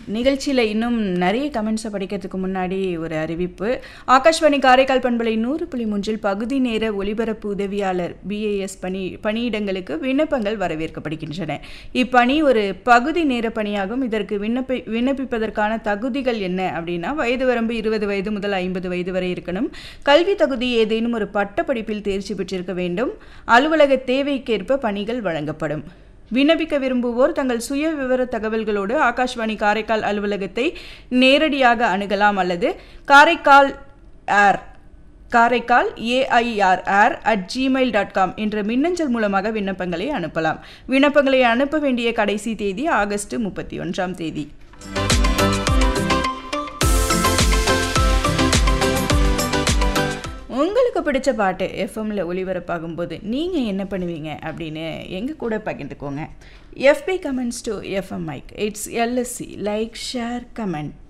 நிகழ்ச்சியில் இன்னும் நிறைய கமெண்ட்ஸை படிக்கிறதுக்கு முன்னாடி ஒரு அறிவிப்பு ஆகாஷ்வாணி காரைக்கால் பண்பலை நூறு புள்ளி மூன்றில் பகுதி நேர ஒலிபரப்பு உதவியாளர் பிஏஎஸ் பணி பணியிடங்களுக்கு விண்ணப்பங்கள் வரவேற்கப்படுகின்றன இப்பணி ஒரு பகுதி நேர பணியாகும் இதற்கு விண்ணப்பி விண்ணப்பிப்பதற்கான தகுதிகள் என்ன அப்படின்னா வயது வரம்பு இருபது வயது முதல் ஐம்பது வயது வரை இருக்கணும் கல்வி தகுதி ஏதேனும் ஒரு பட்டப்படிப்பில் தேர்ச்சி பெற்றிருக்க வேண்டும் அலுவலக தேவைக்கேற்ப பணிகள் வழங்கப்படும் விண்ணப்பிக்க விரும்புவோர் தங்கள் சுய விவர தகவல்களோடு ஆகாஷ்வாணி காரைக்கால் அலுவலகத்தை நேரடியாக அணுகலாம் அல்லது Karaikal air Karaikal AIR air at Gmail dot com என்ற மின்னஞ்சல் மூலமாக விண்ணப்பங்களை அனுப்பலாம் விண்ணப்பங்களை அனுப்ப வேண்டிய கடைசி தேதி ஆகஸ்ட் முப்பத்தி ஒன்றாம் தேதி உங்களுக்கு பிடிச்ச பாட்டு எஃப்எம்மில் ஒளிபரப்பாகும்போது நீங்கள் என்ன பண்ணுவீங்க அப்படின்னு எங்கள் கூட பகிர்ந்துக்கோங்க எஃபி comments to FM mic it's LSC like share comment